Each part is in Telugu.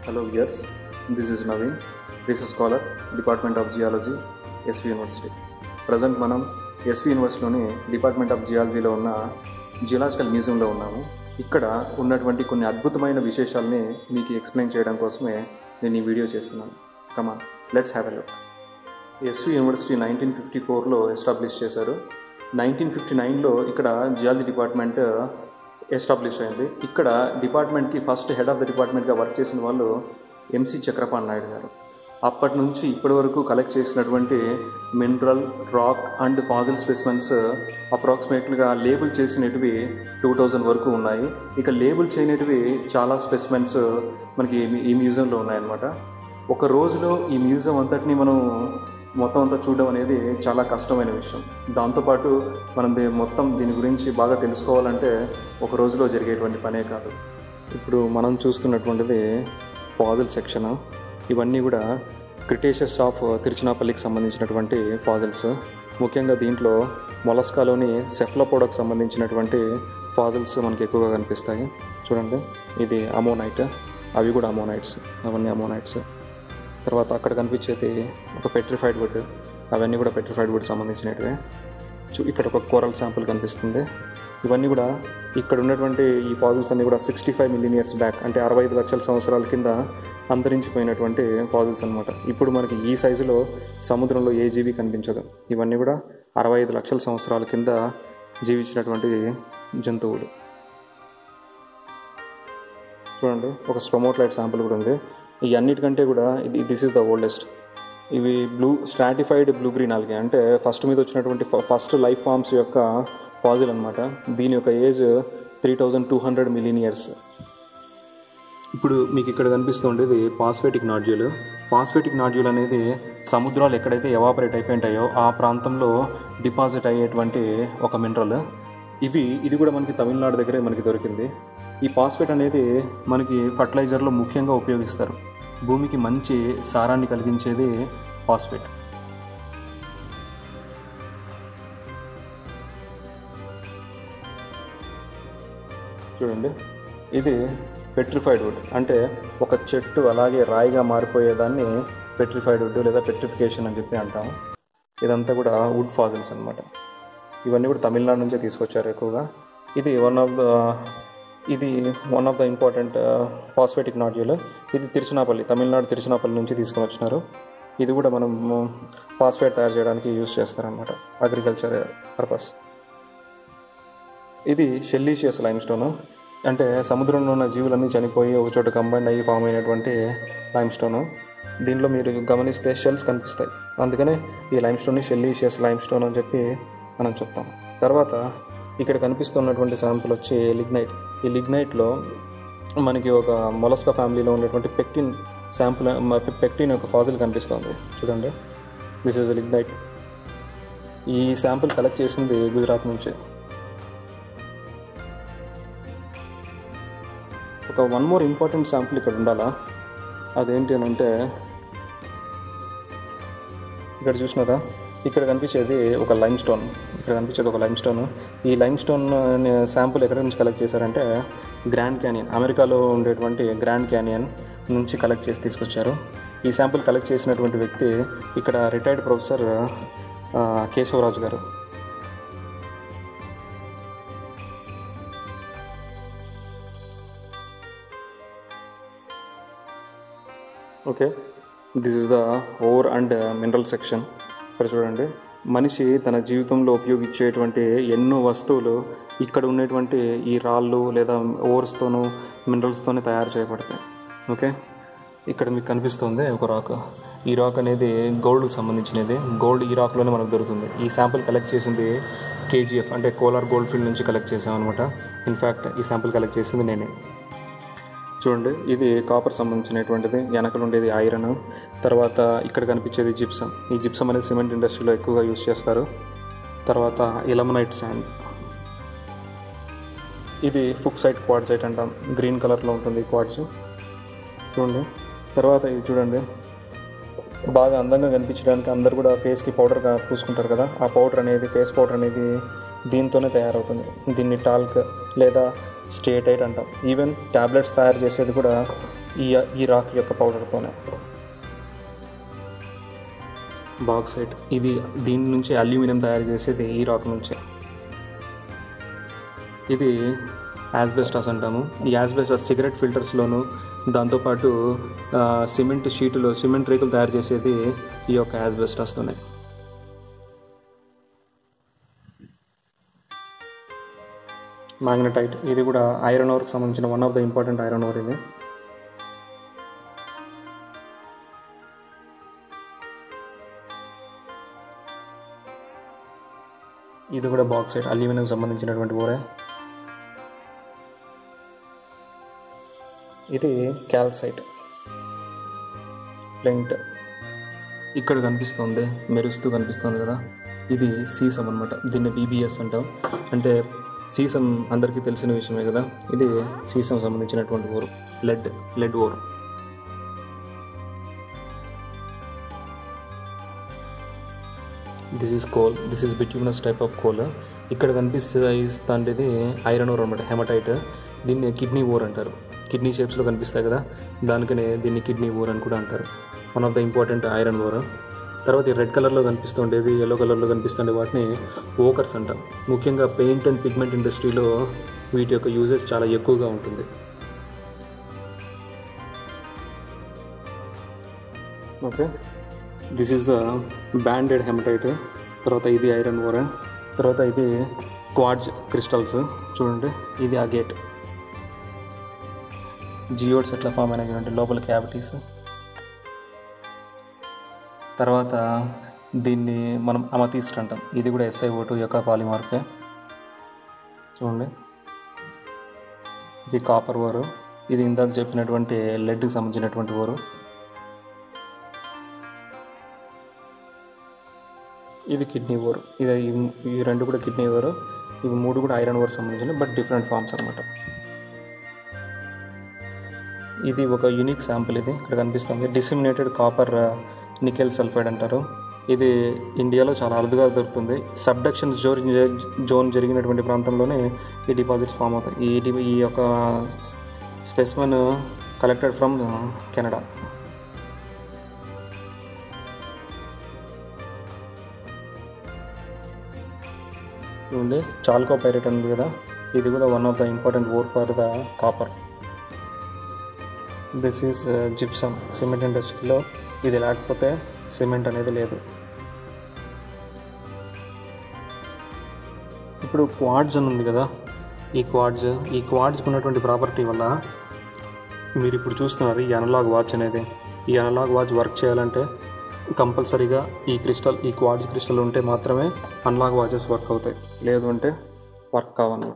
Hello viewers, this is Naveen, research scholar, Department of Geology, SV university present మనం ఎస్వి యూనివర్సిటీలోని డిపార్ట్మెంట్ ఆఫ్ జియాలజీలో ఉన్న జియలాజికల్ మ్యూజియంలో ఉన్నాము ఇక్కడ ఉన్నటువంటి కొన్ని అద్భుతమైన విశేషాలని మీకు ఎక్స్ప్లెయిన్ చేయడం కోసమే నేను ఈ వీడియో చేస్తున్నాను come on let's have a look SV university nineteen fifty ఫోర్లో ఎస్టాబ్లిష్ చేశారు నైన్టీన్ ఫిఫ్టీ నైన్లో ఇక్కడ జియాలజీ డిపార్ట్మెంట్ ఎస్టాబ్లిష్ అయింది ఇక్కడ డిపార్ట్మెంట్కి ఫస్ట్ హెడ్ ఆఫ్ ద డిపార్ట్మెంట్గా వర్క్ చేసిన వాళ్ళు ఎంసి చక్రపాణి నాయుడు గారు అప్పటి నుంచి ఇప్పటి వరకు కలెక్ట్ చేసినటువంటి mineral rock and fossil specimens అప్రాక్సిమేట్గా లేబుల్ చేసినటివి టూ థౌజండ్ వరకు ఉన్నాయి ఇక లేబుల్ చేయనటివి చాలా స్పెసిమెన్స్ మనకి ఈ- ఈ మ్యూజియంలో ఉన్నాయన్నమాట ఒక రోజులో ఈ మ్యూజియం అంతటిని మనం మొత్తం అంతా చూడడం అనేది చాలా కష్టమైన విషయం దాంతోపాటు మనం దీ- మొత్తం దీని గురించి బాగా తెలుసుకోవాలంటే ఒక రోజులో జరిగేటువంటి పనే కాదు ఇప్పుడు మనం చూస్తున్నటువంటిది ఫాజిల్ సెక్షన్ ఇవన్నీ కూడా క్రిటేషియస్ ఆఫ్ తిరుచినాపల్లికి సంబంధించినటువంటి ఫాజిల్స్ ముఖ్యంగా దీంట్లో మొలస్కాలోని సెఫ్లపోడకు సంబంధించినటువంటి ఫాజిల్స్ మనకి ఎక్కువగా కనిపిస్తాయి చూడండి ఇది అమోనైట్ అవి కూడా అమోనైట్స్ అవన్నీ అమోనైట్స్ తర్వాత అక్కడ కనిపించేది ఒక పెట్రిఫైడ్ వుడ్ అవన్నీ కూడా పెట్రిఫైడ్ వుడ్ సంబంధించినటివే చూ ఇక్కడ ఒక కోరల్ శాంపుల్ కనిపిస్తుంది ఇవన్నీ కూడా ఇక్కడ ఉన్నటువంటి ఈ ఫాజిల్స్ అన్నీ కూడా sixty five million years back అంటే అరవై ఐదు లక్షల సంవత్సరాల కింద అంతరించిపోయినటువంటి ఫాజిల్స్ అనమాట ఇప్పుడు మనకి ఈ సైజులో సముద్రంలో ఏ జీవి కనిపించదు ఇవన్నీ కూడా అరవై ఐదు లక్షల సంవత్సరాల కింద జీవించినటువంటి జంతువులు చూడండి ఒక స్టొమోట్లైట్ శాంపుల్ కూడా ఉంది ఈ అన్నిటికంటే కూడా ఇది దిస్ ఈస్ ద ఓల్డెస్ట్ ఇవి blue stratified blue green algae అంటే ఫస్ట్ మీద వచ్చినటువంటి ఫస్ట్ లైఫ్ ఫామ్స్ యొక్క ఫాజిల్ అనమాట దీని యొక్క age three thousand two hundred million years ఇప్పుడు మీకు ఇక్కడ కనిపిస్తుండేది పాస్ఫేటిక్ నాడ్యూల్ పాస్ఫేటిక్ నాడ్యూల్ అనేది సముద్రాలు ఎక్కడైతే ఎవాపరేట్ అయిపోయింటాయో ఆ ప్రాంతంలో డిపాజిట్ అయ్యేటువంటి ఒక మినరల్ ఇవి ఇది కూడా మనకి తమిళనాడు దగ్గరే మనకి దొరికింది ఈ పాస్ఫేట్ అనేది మనకి ఫర్టిలైజర్లో ముఖ్యంగా ఉపయోగిస్తారు భూమికి మంచి సారాన్ని కలిగించేది ఫాస్ఫేట్ చూడండి ఇది పెట్రిఫైడ్ వుడ్ అంటే ఒక చెట్టు అలాగే రాయిగా మారిపోయేదాన్ని పెట్రిఫైడ్ వుడ్ లేదా పెట్రిఫికేషన్ అని చెప్పి అంటాము ఇదంతా కూడా వుడ్ ఫాజిల్స్ అనమాట ఇవన్నీ కూడా తమిళనాడు నుంచే తీసుకొచ్చారు ఎక్కువగా ఇది వన్ ఆఫ్ ద ఇది one of the important phosphatic nodule ఇది తిరుచునాపల్లి తమిళనాడు తిరుచునాపల్లి నుంచి తీసుకొని వచ్చినారు ఇది కూడా మనం ఫాస్ఫేట్ తయారు చేయడానికి యూజ్ చేస్తారనమాట అగ్రికల్చర్ పర్పస్ ఇది షెల్లీషియస్ లైమ్ స్టోన్ అంటే సముద్రంలో ఉన్న జీవులన్నీ చనిపోయి ఒక చోట కంబైన్ అయ్యి ఫామ్ అయినటువంటి లైమ్ స్టోన్ దీంట్లో మీరు గమనిస్తే షెల్స్ కనిపిస్తాయి అందుకనే ఈ లైమ్ స్టోన్ని షెల్లీషియస్ లైమ్ స్టోన్ అని చెప్పి మనం చెప్తాం తర్వాత ఇక్కడ కనిపిస్తున్నటువంటి శాంపుల్ వచ్చి లిగ్నైట్ ఈ లిగ్నైట్లో మనకి ఒక మొలస్కా ఫ్యామిలీలో ఉన్నటువంటి పెక్టిన్ శాంపుల్ పెక్టిన్ యొక్క ఫాజిల్ కనిపిస్తుంది చూడండి దిస్ ఇస్ లిగ్నైట్ ఈ శాంపుల్ కలెక్ట్ చేసింది గుజరాత్ నుంచి ఒక వన్ మోర్ ఇంపార్టెంట్ శాంపుల్ ఇక్కడ ఉండాలా అదేంటి అని అంటే ఇక్కడ చూసినారా ఇక్కడ కనిపించేది ఒక లైమ్ స్టోన్ ఇక్కడ కనిపించేది ఒక లైమ్ స్టోన్ ఈ లైమ్ స్టోన్ శాంపుల్ ఎక్కడి నుంచి కలెక్ట్ చేశారంటే గ్రాండ్ క్యానియన్ అమెరికాలో ఉండేటువంటి గ్రాండ్ క్యానియన్ నుంచి కలెక్ట్ చేసి తీసుకొచ్చారు ఈ శాంపుల్ కలెక్ట్ చేసినటువంటి వ్యక్తి ఇక్కడ రిటైర్డ్ ప్రొఫెసర్ ఆ, Keshavaraju garu okay this is the ore and mineral section ఇక్కడ చూడండి మనిషి తన జీవితంలో ఉపయోగించేటువంటి ఎన్నో వస్తువులు ఇక్కడ ఉన్నటువంటి ఈ రాళ్ళు లేదా ఓవర్స్తోనూ మినరల్స్తోనే తయారు చేయబడతాయి ఓకే ఇక్కడ మీకు కనిపిస్తుంది ఒక రాక్ ఈ రాక్ అనేది గోల్డ్కి సంబంధించినది గోల్డ్ ఈ రాక్లోనే మనకు దొరుకుతుంది ఈ శాంపుల్ కలెక్ట్ చేసింది కేజీఎఫ్ అంటే కోలార్ గోల్డ్ ఫీల్డ్ నుంచి కలెక్ట్ చేసాం అనమాట ఇన్ఫ్యాక్ట్ ఈ శాంపుల్ కలెక్ట్ చేసింది నేనే చూడండి ఇది కాపర్ సంబంధించినటువంటిది వెనకలు ఉండేది ఐరన్ తర్వాత ఇక్కడ కనిపించేది జిప్సమ్ ఈ జిప్సమ్ అనేది సిమెంట్ ఇండస్ట్రీలో ఎక్కువగా యూజ్ చేస్తారు తర్వాత ఇలమనైట్ శాండ్ ఇది ఫుక్సైట్ క్వాడ్సైట్ అంటాం గ్రీన్ కలర్లో ఉంటుంది ఈ క్వాడ్స్ చూడండి తర్వాత ఇది చూడండి బాగా అందంగా కనిపించడానికి అందరు కూడా ఫేస్కి పౌడర్గా పూసుకుంటారు కదా ఆ పౌడర్ అనేది ఫేస్ పౌడర్ అనేది దీంతోనే తయారవుతుంది దీన్ని టాల్క్ లేదా స్టేటైట్ అంటాం ఈవెన్ ట్యాబ్లెట్స్ తయారు చేసేది కూడా ఈ ఈ రాక్ యొక్క పౌడర్తోనే బాక్సైట్ ఇది దీని నుంచి అల్యూమినియం తయారు చేసేది ఈ రాక్ నుంచి ఇది యాస్బెస్టాస్ అంటాము ఈ యాస్బెస్టాస్ సిగరెట్ ఫిల్టర్స్లోను దాంతోపాటు ఆ, సిమెంట్ షీటులో సిమెంట్ రేకులు తయారు చేసేది ఈ యొక్క యాస్బెస్టాస్తోనే మ్యాగ్నటైట్ ఇది కూడా ఐరన్ ఓర్కి సంబంధించిన one of the important iron ore ఇది ఇది కూడా బాక్సైట్ అల్యూమినియం సంబంధించినటువంటి ఓరే ఇది క్యాల్సైట్ ప్లెంట్ ఇక్కడ కనిపిస్తుంది మెరుస్తూ కనిపిస్తుంది కదా ఇది సీసం అనమాట దీన్ని బీబీఎస్ అంటాం అంటే సీసం అందరికీ తెలిసిన విషయమే కదా ఇది సీసం సంబంధించినటువంటి ఊరు lead lead ore this is coal this is bituminous type of coal ఇక్కడ కనిపిస్తుంది ఐరన్ ఓర్ అనమాట హెమటైట్ దీన్ని కిడ్నీ ఓర్ అంటారు కిడ్నీ షేప్స్లో కనిపిస్తాయి కదా దానికనే దీన్ని కిడ్నీ ఓర్ అని కూడా అంటారు one of the important iron ore తర్వాత ఈ రెడ్ కలర్లో కనిపిస్తుండేది ఎల్లో కలర్లో కనిపిస్తుండే వాటిని ఓకర్స్ అంటాం ముఖ్యంగా పెయింట్ అండ్ పిగ్మెంట్ ఇండస్ట్రీలో వీటి యొక్క యూజెస్ చాలా ఎక్కువగా ఉంటుంది okay this is the banded hematite తర్వాత ఇది ఐరన్ ఓర్ తర్వాత ఇది క్వాడ్జ్ క్రిస్టల్స్ చూడండి ఇది ఆ గేట్ జియోడ్స్ ఎట్లా ఫామ్ అయినాయి చూడండి లోపల క్యావిటీస్ తర్వాత దీన్ని మనం అమతీస్ట్ అంటాం ఇది కూడా ఎస్ఐ ఓటు యొక్క పాలిమార్ఫే చూడండి ఇది కాపర్ ఓరు ఇది ఇందాక చెప్పినటువంటి లెడ్కి సంబంధించినటువంటి ఓరు ఇది కిడ్నీ ఓర్ ఇది ఈ- ఈ రెండు కూడా కిడ్నీ ఓర్ ఇవి మూడు కూడా ఐరన్ ఓర్ సంబంధించిన బట్ డిఫరెంట్ ఫార్మ్స్ అనమాట ఇది ఒక యూనిక్ శాంపుల్ ఇది ఇక్కడ కనిపిస్తుంది డిసిమినేటెడ్ కాపర్ నికెల్ సల్ఫైడ్ అంటారు ఇది ఇండియాలో చాలా అరుదుగా దొరుకుతుంది సబ్డక్షన్ జోన్ జోన్ జరిగినటువంటి ప్రాంతంలోనే ఈ డిపాజిట్స్ ఫామ్ అవుతాయి ఈ డి- ఈ యొక్క స్పెసిమన్ కలెక్టెడ్ ఫ్రమ్ కెనడా చూడండి చాల్కో పైరేట్ ఉంది కదా ఇది కూడా one of the important ore for the copper this is gypsum cement ఇండస్ట్రీలో ఇది లేకపోతే సిమెంట్ అనేది లేదు ఇప్పుడు క్వాడ్జ్ అని ఉంది కదా ఈ క్వాడ్జ్ ఈ క్వాడ్జ్కి ఉన్నటువంటి ప్రాపర్టీ వల్ల మీరు ఇప్పుడు చూస్తున్నారు ఈ అనలాగ్ వాచ్ అనేది ఈ అనలాగ్ వాచ్ వర్క్ చేయాలంటే కంపల్సరీగా ఈ క్రిస్టల్ ఈ క్వాడ్జ్ క్రిస్టల్ ఉంటే మాత్రమే అనలాగ్ వాచెస్ వర్క్ అవుతాయి లేదు అంటే వర్క్ కావన్నమాట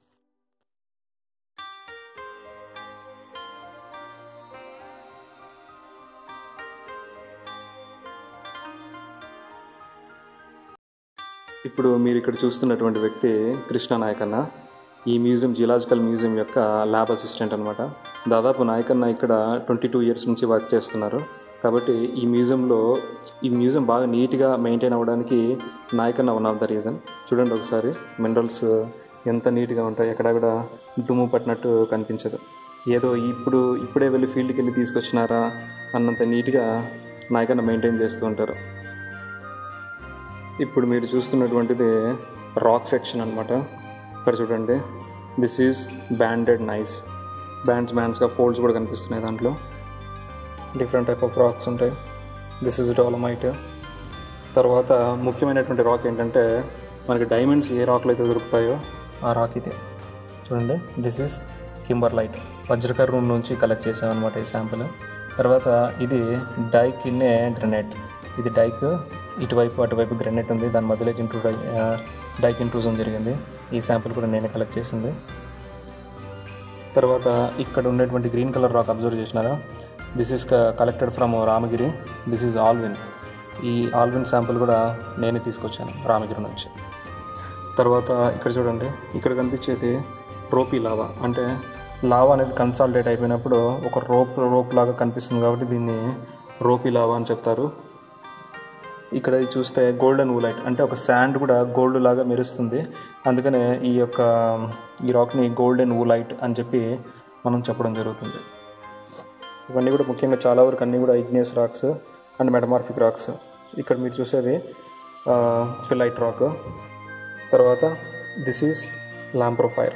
ఇప్పుడు మీరు ఇక్కడ చూస్తున్నటువంటి వ్యక్తి కృష్ణ నాయక్ అన్న ఈ మ్యూజియం జియలాజికల్ మ్యూజియం యొక్క ల్యాబ్ అసిస్టెంట్ అనమాట దాదాపు నాయకన్న ఇక్కడ ట్వంటీ టూ ఇయర్స్ నుంచి వర్క్ చేస్తున్నారు కాబట్టి ఈ మ్యూజియంలో ఈ మ్యూజియం బాగా నీట్గా మెయింటైన్ అవ్వడానికి నాయకన్న వన్ ఆఫ్ ద రీజన్ చూడండి ఒకసారి మినరల్స్ ఎంత నీట్గా ఉంటాయి ఎక్కడ కూడా దుమ్ము పట్టినట్టు కనిపించదు ఏదో ఇప్పుడు ఇప్పుడే వెళ్ళి ఫీల్డ్కి వెళ్ళి తీసుకొచ్చినారా అన్నంత నీట్గా నాయకన్న మెయింటైన్ చేస్తూ ఉంటారు ఇప్పుడు మీరు చూస్తున్నటువంటిది రాక్ సెక్షన్ అనమాట ఇక్కడ చూడండి this is banded gneiss bands బ్యాండ్స్గా ఫోల్డ్స్ కూడా కనిపిస్తున్నాయి దాంట్లో డిఫరెంట్ టైప్ ఆఫ్ రాక్స్ ఉంటాయి దిస్ ఇస్ డోలమైట్ తర్వాత ముఖ్యమైనటువంటి రాక్ ఏంటంటే మనకి డైమండ్స్ ఏ రాక్లో అయితే దొరుకుతాయో ఆ రాక్ ఇది చూడండి దిస్ ఇస్ కింబర్లైట్ వజ్రకర్ణం నుంచి కలెక్ట్ చేసామన్నమాట ఈ శాంపుల్ తర్వాత ఇది డైక్ ఇన్నే గ్రనైట్ ఇది డైక్ ఇటువైపు అటువైపు గ్రనైట్ ఉంది దాని మధ్యలో ఇంట్రూ డైక్ ఇంట్రూజన్ జరిగింది ఈ శాంపుల్ కూడా నేనే కలెక్ట్ చేసింది తర్వాత ఇక్కడ ఉండేటువంటి గ్రీన్ కలర్ రాక్ అబ్జర్వ్ చేసినారా this is collected from Ramagiri this is olivine ఈ ఆల్విన్ శాంపుల్ కూడా నేనే తీసుకొచ్చాను రామగిరి నుంచి తర్వాత ఇక్కడ చూడండి ఇక్కడ కనిపించేది రోపీ లావా అంటే లావా అనేది కన్సాలిడేట్ అయిపోయినప్పుడు ఒక రోప్ రోప్ లాగా కనిపిస్తుంది కాబట్టి దీన్ని రోపీ లావా అని చెప్తారు ఇక్కడ ఇది చూస్తే గోల్డెన్ ఊలైట్ అంటే ఒక శాండ్ కూడా గోల్డ్ లాగా మెరుస్తుంది అందుకనే ఈ యొక్క ఈ రాక్ని గోల్డెన్ ఊలైట్ అని చెప్పి మనం చెప్పడం జరుగుతుంది ఇవన్నీ కూడా ముఖ్యంగా చాలా వరకు అన్నీ కూడా igneous rocks and metamorphic rocks ఇక్కడ మీరు చూసేది ఫిలైట్ రాక్ తర్వాత దిస్ ఈజ్ లాంప్రోఫైర్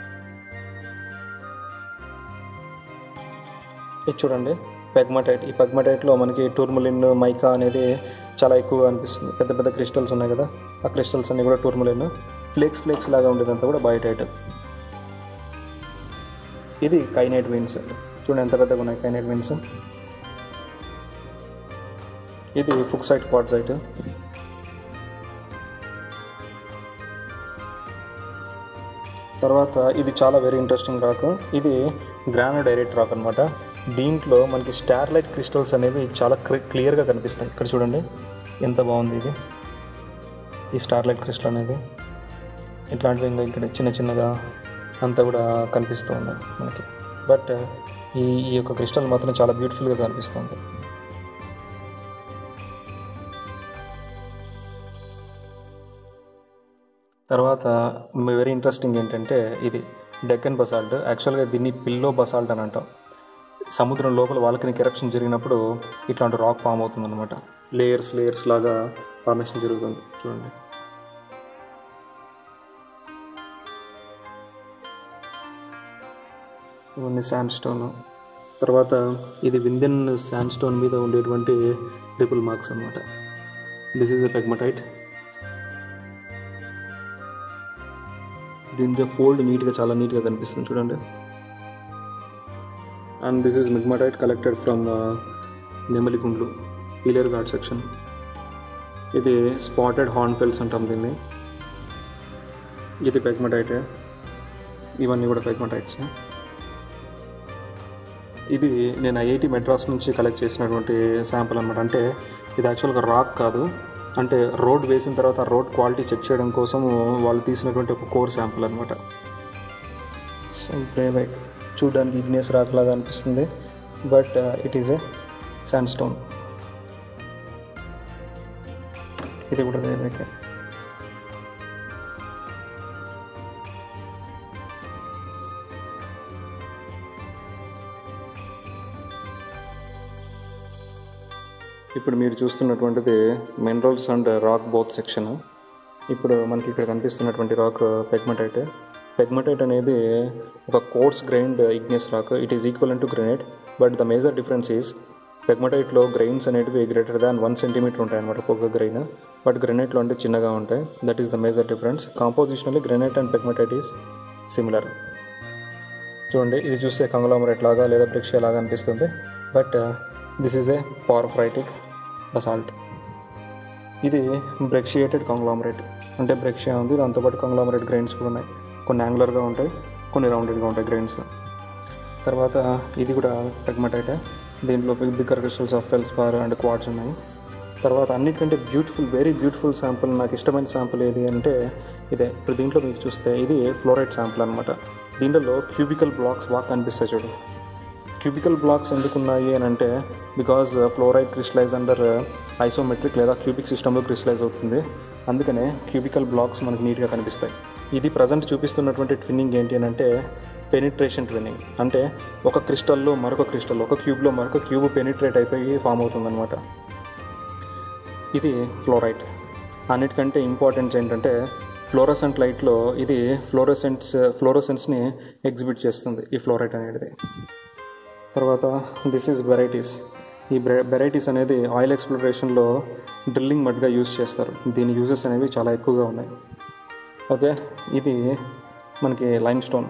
ఇది చూడండి పెగ్మటైట్ ఈ పెగ్మటైట్లో మనకి టూర్మలిన్ మైకా అనేది చాలా ఎక్కువగా అనిపిస్తుంది పెద్ద పెద్ద క్రిస్టల్స్ ఉన్నాయి కదా ఆ క్రిస్టల్స్ అన్నీ కూడా టూర్మలిన్ ఫ్లేక్స్ ఫ్లేక్స్ లాగా ఉండేదంతా కూడా బయోటైట్ ఇది కైనైట్ విన్స్ చూడండి ఎంత పెద్దగా ఉన్నాయి కైనైట్ విన్స్ ఇది ఫుక్సైట్ క్వాడ్సైట్ తర్వాత ఇది చాలా వెరీ ఇంట్రెస్టింగ్ రాక్ ఇది గ్రానోడైరేట్ రాక్ అనమాట దీంట్లో మనకి స్టార్లైట్ క్రిస్టల్స్ అనేవి చాలా క్లియర్గా కనిపిస్తాయి ఇక్కడ చూడండి ఎంత బాగుంది ఇది ఈ స్టార్లైట్ క్రిస్టల్ అనేది ఇట్లాంటివి ఇంకా ఇక్కడ చిన్న చిన్నగా అంతా కూడా కనిపిస్తూ ఉన్నాయి మనకి బట్ ఈ ఈ యొక్క క్రిస్టల్ మాత్రం చాలా బ్యూటిఫుల్గా కనిపిస్తుంది తర్వాత వెరీ ఇంట్రెస్టింగ్ ఏంటంటే ఇది డెక్కన్ బసాల్ట్ యాక్చువల్గా దీన్ని పిల్లో బసాల్ట్ అని అంటాం సముద్రం లోపల వాల్కనిక్ ఎరప్షన్ జరిగినప్పుడు ఇట్లాంటి రాక్ ఫామ్ అవుతుంది అనమాట లేయర్స్ లేయర్స్ లాగా ఫార్మేషన్ జరుగుతుంది చూడండి ఇవన్నీ శాండ్ స్టోన్ తర్వాత ఇది విందెన్ శాండ్ స్టోన్ మీద ఉండేటువంటి రిపుల్ మార్క్స్ అనమాట దిస్ ఈజ్ ఎ పెగ్మటైట్ దీని ఫోల్డ్ నీట్గా చాలా నీట్గా కనిపిస్తుంది చూడండి and this is migmatite collected from Nemaligundla Piliyar ghat section ఇది స్పాటెడ్ హార్న్ఫెల్స్ అంటాం దీన్ని ఇది పెగ్మటైట్ ఇవన్నీ కూడా పెగ్మటైట్స్ ఇది నేను ఐఐటి మెడ్రాస్ నుంచి కలెక్ట్ చేసినటువంటి శాంపుల్ అనమాట అంటే ఇది యాక్చువల్గా రాక్ కాదు అంటే రోడ్ వేసిన తర్వాత ఆ రోడ్ క్వాలిటీ చెక్ చేయడం కోసం వాళ్ళు తీసినటువంటి ఒక కోర్ శాంపుల్ అనమాట సింప్లీ లైక్ చూడడానికి ఇగ్నియస్ రాక్ లాగా అనిపిస్తుంది but it is a sandstone ఇది కూడా రేవేకే ఇప్పుడు మీరు చూస్తున్నటువంటిది minerals and rock both section ఇప్పుడు మనకి ఇక్కడ కనిపిస్తున్నటువంటి రాక్ పెగ్మటైట్ పెగ్మటైట్ అనేది ఒక coarse grained igneous rock it is equal to granite but the major difference is పెగ్మటైట్లో గ్రెయిన్స్ అనేటివి గ్రేటర్ దాన్ వన్ సెంటీమీటర్ ఉంటాయి అనమాట ఒక్కొక్క గ్రెయిన్ బట్ గ్రెనైట్లో అంటే చిన్నగా ఉంటాయి that is the major difference compositionally granite and pegmatite is similar చూడండి ఇది చూస్తే కంగలోమరేట్ లాగా లేదా బ్రిక్షియా లాగా అనిపిస్తుంది but this is a porphyritic basalt ఇది బ్రెక్షియేటెడ్ కాంగ్లామరేట్ అంటే బ్రెక్షియా ఉంది దాంతోపాటు కాంగ్లామరేట్ గ్రైన్స్ కూడా ఉన్నాయి కొన్ని యాంగులర్గా ఉంటాయి కొన్ని రౌండెడ్గా ఉంటాయి గ్రైన్స్ తర్వాత ఇది కూడా పెగ్మటైటే దీంట్లో big bigger crystals of feldspar and quartz ఉన్నాయి తర్వాత అన్నిటికంటే బ్యూటిఫుల్ వెరీ బ్యూటిఫుల్ శాంపుల్ నాకు ఇష్టమైన శాంపుల్ ఏది అంటే ఇదే ఇప్పుడు దీంట్లో మీకు చూస్తే ఇది ఫ్లోరైడ్ శాంపుల్ అనమాట దీంట్లో క్యూబికల్ బ్లాక్స్ బాగా కనిపిస్తాయి చూడు క్యూబికల్ బ్లాక్స్ ఎందుకు ఉన్నాయి అని అంటే because fluoride crystallize under isometric లేదా క్యూబిక్ సిస్టంలో క్రిస్టలైజ్ అవుతుంది అందుకనే క్యూబికల్ బ్లాక్స్ మనకు నీట్గా కనిపిస్తాయి ఇది ప్రజెంట్ చూపిస్తున్నటువంటి ట్విన్నింగ్ ఏంటి అని అంటే పెనిట్రేషన్ ట్విన్నింగ్ అంటే ఒక క్రిస్టల్లో మరొక క్రిస్టల్ ఒక క్యూబ్లో మరొక క్యూబ్ పెనిట్రేట్ అయిపోయి ఫామ్ అవుతుందన్నమాట ఇది ఫ్లోరైట్ అన్నిటికంటే ఇంపార్టెంట్ ఏంటంటే ఫ్లోరసెంట్ లైట్లో ఇది ఫ్లోరసెంట్స్ ఫ్లోరసెన్స్ని ఎగ్జిబిట్ చేస్తుంది ఈ ఫ్లోరైట్ అనేది తర్వాత దిస్ ఈజ్ వెరైటీస్ ఈ వెరైటీస్ అనేది ఆయిల్ ఎక్స్ప్లోరేషన్లో డ్రిల్లింగ్ మడ్గా యూజ్ చేస్తారు దీని యూజెస్ అనేవి చాలా ఎక్కువగా ఉన్నాయి ఓకే ఇది మనకి లైమ్ స్టోన్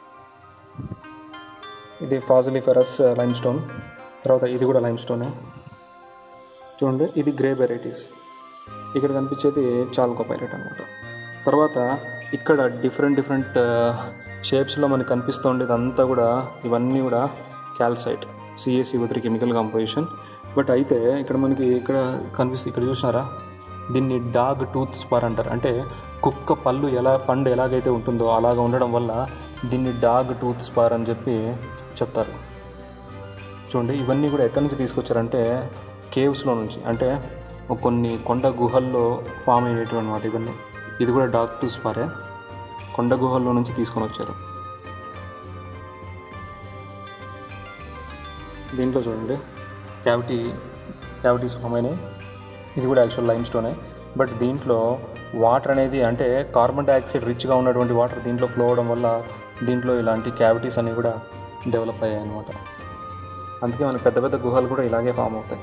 ఇది ఫాజిలిఫెరస్ లైమ్ స్టోన్ తర్వాత ఇది కూడా లైమ్ స్టోనే చూడండి ఇది గ్రే వెరైటీస్ ఇక్కడ కనిపించేది చాల్కో పైరెట్ అనమాట తర్వాత ఇక్కడ డిఫరెంట్ డిఫరెంట్ షేప్స్లో మనకి కనిపిస్తూ ఉండేది అంతా కూడా ఇవన్నీ కూడా calcite CSC three chemical composition but అయితే ఇక్కడ మనకి ఇక్కడ కనిపిస్తుంది ఇక్కడ చూసినారా దీన్ని డాగ్ టూత్ స్పార్ అంటారు అంటే కుక్క పళ్ళు ఎలా పండు ఎలాగైతే ఉంటుందో అలాగ ఉండడం వల్ల దీన్ని డాగ్ టూత్ స్పార్ అని చెప్పి చెప్తారు చూడండి ఇవన్నీ కూడా ఎక్కడి నుంచి తీసుకొచ్చారంటే కేవ్స్లో నుంచి అంటే కొన్ని కొండ గుహల్లో ఫామ్ అయ్యేటివి అనమాట ఇవన్నీ ఇది కూడా డాగ్ టూత్ స్పారే కొండ గుహల్లో నుంచి తీసుకొని వచ్చారు దీంట్లో చూడండి క్యావిటీ క్యావిటీస్ ఫామ్ అయినాయి ఇది కూడా యాక్చువల్ లైమ్ స్టోనే బట్ దీంట్లో వాటర్ అనేది అంటే కార్బన్ డైఆక్సైడ్ రిచ్గా ఉన్నటువంటి వాటర్ దీంట్లో ఫ్లో అవడం వల్ల దీంట్లో ఇలాంటి క్యావిటీస్ అన్నీ కూడా డెవలప్ అయ్యాయి అనమాట అందుకే మనకి పెద్ద పెద్ద గుహలు కూడా ఇలాగే ఫామ్ అవుతాయి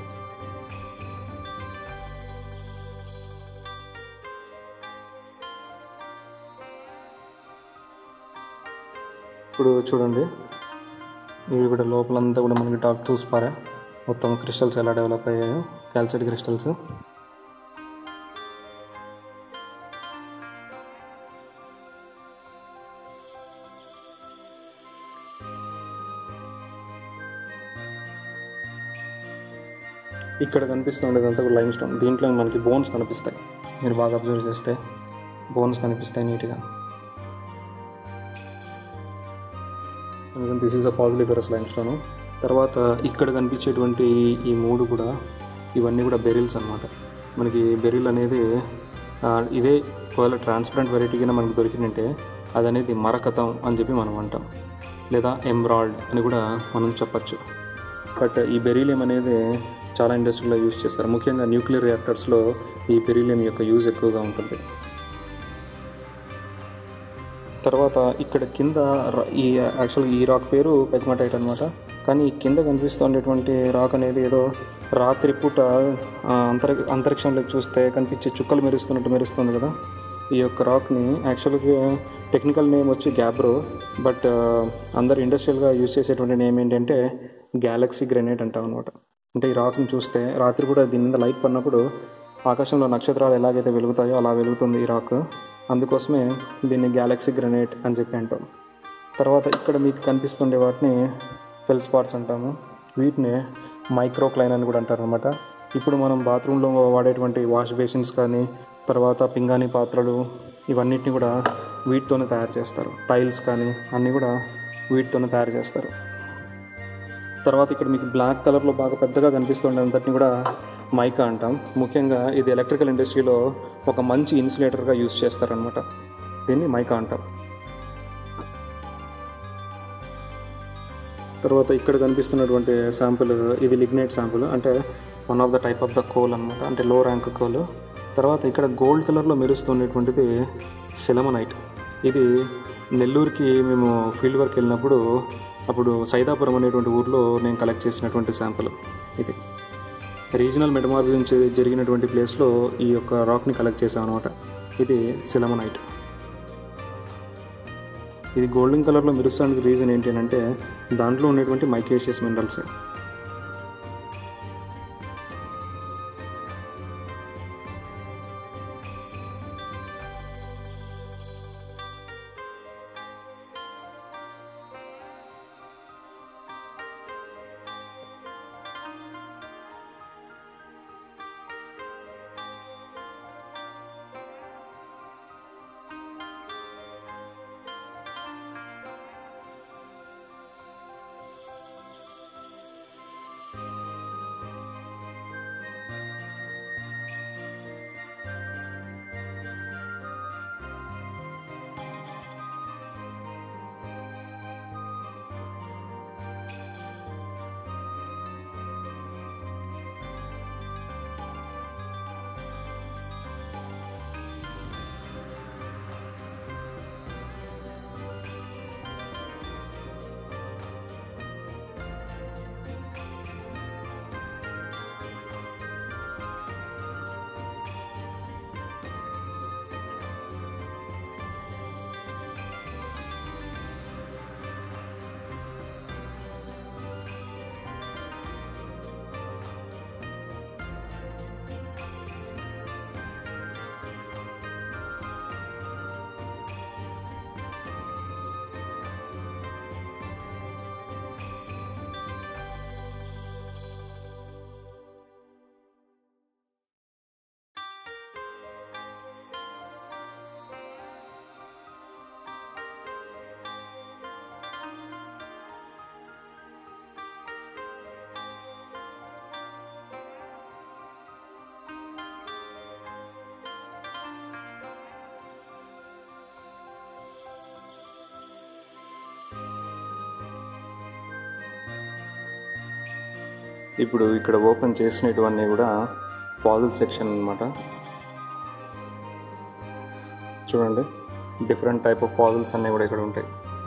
ఇప్పుడు చూడండి ఇవి కూడా లోపలంతా కూడా మనకి డార్క్ చూసిపారా మొత్తం క్రిస్టల్స్ ఎలా డెవలప్ అయ్యాయో క్యాల్సైడ్ క్రిస్టల్స్ ఇక్కడ కనిపిస్తుండేదంతా కూడా లైమ్ స్టోన్ దీంట్లో మనకి బోన్స్ కనిపిస్తాయి మీరు బాగా అబ్జర్వ్ చేస్తే బోన్స్ కనిపిస్తాయి నీట్గా this is the fossiliferous limestone తర్వాత ఇక్కడ కనిపించేటువంటి ఈ మూడు కూడా ఇవన్నీ కూడా బెరిల్స్ అనమాట మనకి బెరిల్ అనేది ఆ, ఇదే ఒకవేళ ట్రాన్స్పరెంట్ వెరైటీ కింద మనకు దొరికిందంటే అది అనేది మరకతం అని చెప్పి మనం అంటాం లేదా ఎంబ్రాయిడ్ అని కూడా మనం చెప్పచ్చు బట్ ఈ బెరీలియం అనేది చాలా ఇండస్ట్రీలో యూజ్ చేస్తారు ముఖ్యంగా న్యూక్లియర్ రియాక్టర్స్లో ఈ బెరీలియం యొక్క యూజ్ ఎక్కువగా ఉంటుంది తర్వాత ఇక్కడ కింద ర- ఈ యాక్చువల్గా ఈ రాక్ పేరు పెగ్మటైట్ అనమాట కానీ ఈ కింద కనిపిస్తుండేటువంటి రాక్ అనేది ఏదో రాత్రిపూట ఆ, అంతరి అంతరిక్షంలోకి చూస్తే కనిపించే చుక్కలు మెరుస్తున్నట్టు మెరుస్తుంది కదా ఈ యొక్క రాక్ని యాక్చువల్గా టెక్నికల్ నేమ్ వచ్చి గ్యాబ్రో బట్ అందరు ఇండస్ట్రియల్గా యూజ్ చేసేటువంటి నేమ్ ఏంటంటే గ్యాలక్సీ గ్రెనేట్ అంటాం అనమాట అంటే ఈ రాక్ని చూస్తే రాత్రి కూడా దీని మీద లైట్ పడినప్పుడు ఆకాశంలో నక్షత్రాలు ఎలాగైతే వెలుగుతాయో అలా వెలుగుతుంది ఈ రాక్ అందుకోసమే దీన్ని గ్యాలక్సీ గ్రనేట్ అని చెప్పి అంటాం తర్వాత ఇక్కడ మీకు కనిపిస్తుండే వాటిని ఫెల్ స్పాట్స్ అంటాము వీటిని మైక్రోక్లైన్ అని కూడా అంటారు అనమాట ఇప్పుడు మనం బాత్రూంలో వాడేటువంటి వాష్ బేసిన్స్ కానీ తర్వాత పింగాణి పాత్రలు ఇవన్నిటిని కూడా వీటితోనే తయారు చేస్తారు టైల్స్ కానీ అన్నీ కూడా వీటితోనే తయారు చేస్తారు తర్వాత ఇక్కడ మీకు బ్లాక్ కలర్లో బాగా పెద్దగా కనిపిస్తుండే అంతటిని కూడా మైకా అంటాం ముఖ్యంగా ఇది ఎలక్ట్రికల్ ఇండస్ట్రీలో ఒక మంచి ఇన్సులేటర్గా యూస్ చేస్తారనమాట దీన్ని మైకా అంటాం తర్వాత ఇక్కడ కనిపిస్తున్నటువంటి శాంపుల్ ఇది లిగ్నైట్ శాంపుల్ అంటే one of the type of the coal అనమాట అంటే లో ర్యాంక్ కోల్ తర్వాత ఇక్కడ గోల్డ్ కలర్లో మెరుస్తున్నటువంటిది సెలమనైట్ ఇది నెల్లూరుకి మేము ఫీల్డ్ వర్క్ వెళ్ళినప్పుడు అప్పుడు సైదాపురం అనేటువంటి ఊర్లో నేను కలెక్ట్ చేసినటువంటి శాంపుల్ ఇది రీజనల్ మెటమార్ఫిజం నుంచి జరిగినటువంటి ప్లేస్లో ఈ యొక్క రాక్ని కలెక్ట్ చేసాం అనమాట ఇది సిలమనైట్ ఇది గోల్డెన్ కలర్లో మెరుస్తానికి రీజన్ ఏంటి అంటే దాంట్లో ఉన్నటువంటి మైకేషియస్ మినరల్స్ ఇప్పుడు ఇక్కడ ఓపెన్ చేసినటువన్నీ కూడా ఫాజిల్ సెక్షన్ అన్నమాట చూడండి డిఫరెంట్ టైప్ ఆఫ్ ఫాజిల్స్ అన్నీ కూడా ఇక్కడ ఉంటాయి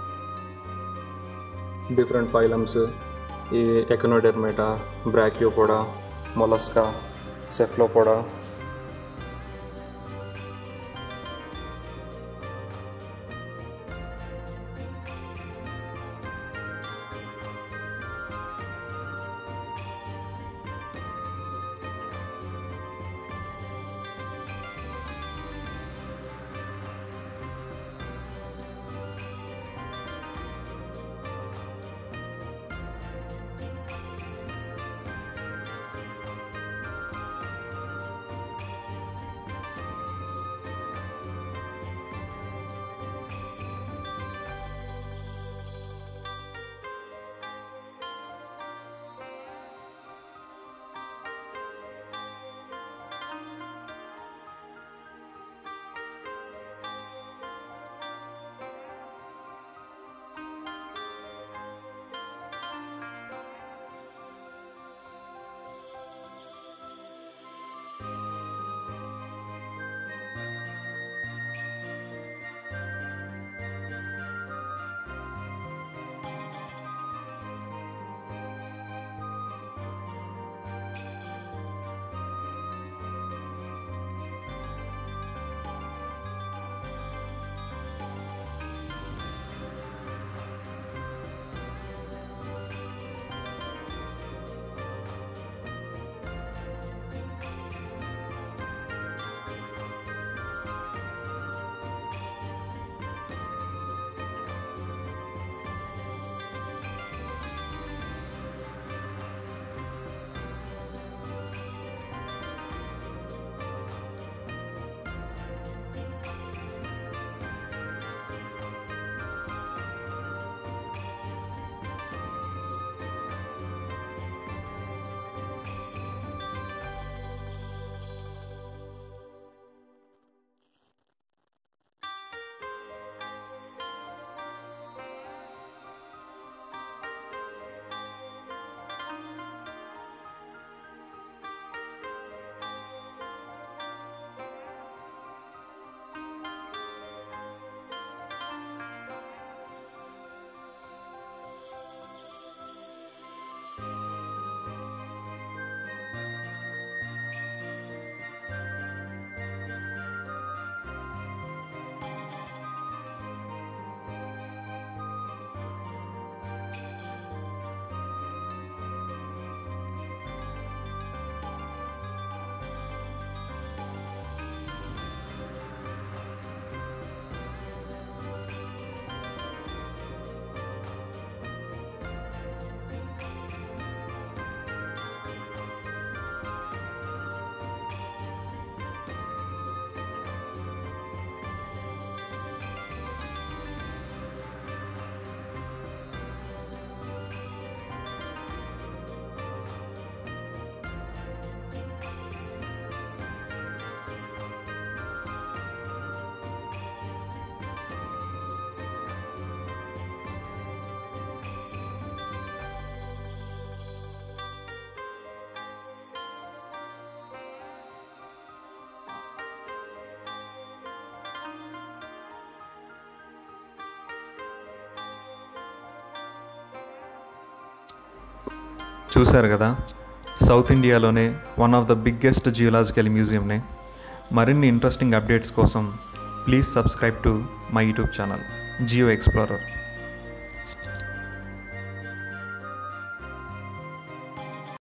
డిఫరెంట్ ఫైలమ్స్ ఈ ఎకనోడెర్మేటా బ్రాక్యోపోడా మొలస్కా సెఫ్లోపోడా చూశారు కదా సౌత్ ఇండియాలోనే one of the biggest geological మ్యూజియంని మరిన్ని ఇంట్రెస్టింగ్ అప్డేట్స్ కోసం please subscribe to my YouTube channel Geo explorer